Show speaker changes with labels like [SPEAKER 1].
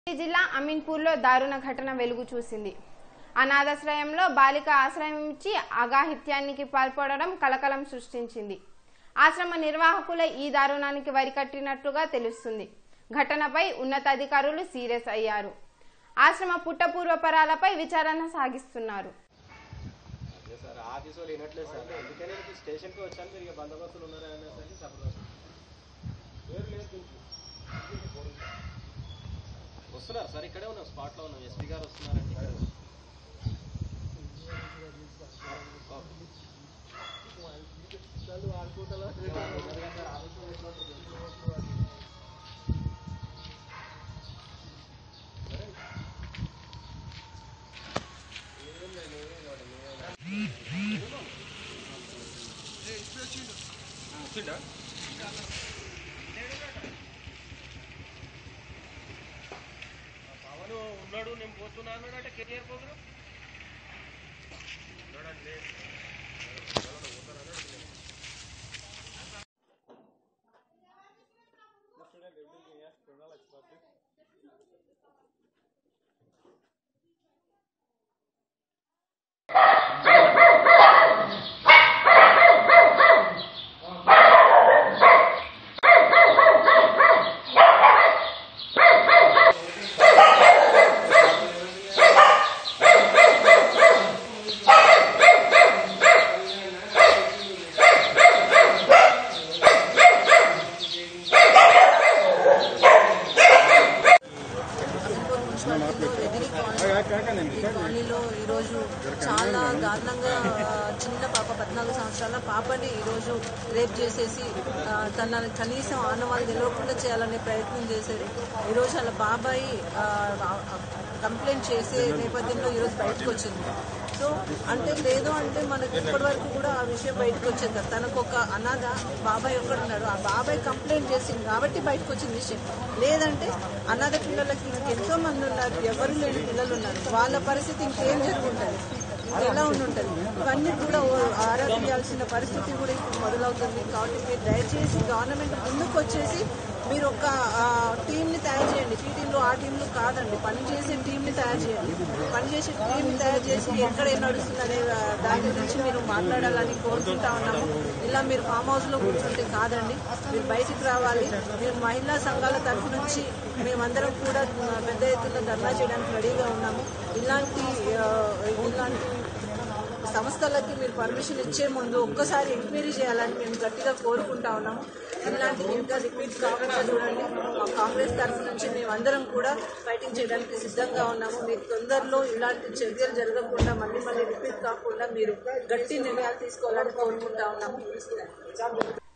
[SPEAKER 1] ఈ జిల్లా అమీన్పూర్లో దారుణ ఘటన వెలుగు చూసింది అనాథాశ్రయంలో బాలిక ఆశ్రయం ఇచ్చి అఘాహిత్యానికి పాల్పడడం కలకలం సృష్టించింది ఆశ్రమ నిర్వాహకులే ఈ దారుణానికి వరికట్టినట్టుగా తెలుస్తుంది ఘటనపై ఉన్నతాధికారులు సీరియస్ అయ్యారు ఆశ్రమ పుట్టపూర్వపరాలపై విచారణ సాగిస్తున్నారు
[SPEAKER 2] అదే సార్ ఆఫీస్ వాళ్ళు వినట్లేదు సార్ అందుకనే మీకు స్టేషన్కి వచ్చాను మీరు ఇక బందోబస్తులు ఉన్నారా అనేసరికి చెప్పడం పేరు లేదు దీనికి. వస్తున్నారు సార్ ఇక్కడే ఉన్నాం స్పాట్లో ఉన్నాం ఎస్పీ గారు వస్తున్నారండి ఇక్కడ పవన్ ఉన్నాడు నేను పోతున్నాను అంటే కెరియర్ ప్రోగ్రామ్
[SPEAKER 3] అమీన్పూర్ మున్సిపాలిటీలో ఎదిరి కాలనీ ఈ కాలనీలో ఈరోజు చాలా దారుణంగా ఆ, చిన్న పాప పద్నాలుగు సంవత్సరాల పాపని ఈరోజు రేప్ చేసేసి ఆ, తన కనీసం ఆనవాళ్ళు తెలియకుండా చేయాలనే ప్రయత్నం చేశారు ఈరోజు వాళ్ళ బాబాయి ఆ, ఆ, కంప్లైంట్ చేసే నేపథ్యంలో ఈరోజు బయటకు వచ్చింది సో అంటే లేదు అంటే మనకి ఇప్పటి వరకు కూడా ఆ విషయం బయటకు వచ్చేది కాదు. తనకు ఒక అనాథ బాబాయ్ ఒక్కడున్నాడు ఆ బాబాయ్ కంప్లైంట్ చేసింది కాబట్టి బయటకు వచ్చింది విషయం లేదంటే అనాథ పిల్లలకి ఇంకెంతో మంది ఉన్నారు ఎవరు లేని పిల్లలు ఉన్నారు వాళ్ళ పరిస్థితి ఇంకేం జరుగుతుంది ఎలా ఉండుంటుంది ఇవన్నీ కూడా ఓ- ఆరా తీయాల్సిన పరిస్థితి కూడా ఇప్పుడు మొదలవుతుంది కాబట్టి మీరు దయచేసి గవర్నమెంట్ ముందుకు వచ్చేసి మీరు ఒక ఆ, టీంని తయారు చేయండి ఈ టీంలు ఆ టీంలు కాదండి పనిచేసే టీంని తయారు చేయండి పనిచేసే టీంని తయారు చేసి ఎక్కడ ఏం నడుస్తుంది అనే ఆ, దాని గురించి మీరు మాట్లాడాలని కోరుకుంటా ఉన్నాము ఇలా మీరు ఫామ్ హౌస్లో కూర్చుంటే కాదండి మీరు బయటికి రావాలి మీరు మహిళా సంఘాల తరఫు నుంచి మేమందరం కూడా ఆ, పెద్ద ఎత్తున ధర్నా చేయడానికి రెడీగా ఉన్నాము ఇలాంటి ఆ, ఇలాంటి సంస్థలకి మీరు పర్మిషన్ ఇచ్చే ముందు ఒక్కసారి ఎంక్వైరీ చేయాలని మేము గట్టిగా కోరుకుంటా ఉన్నాము ఇలాంటివి ఇంకా రిపీట్ కాకుండా చూడండి మా కాంగ్రెస్ తరఫు నుంచి మేమందరం కూడా ఫైటింగ్ చేయడానికి సిద్ధంగా ఉన్నాము మీకు తొందరలో ఇలాంటి చర్యలు జరగకుండా మళ్ళీ మళ్ళీ రిపీట్ కాకుండా మీరు గట్టి నిర్ణయాలు తీసుకోవాలని కోరుకుంటా ఉన్నాము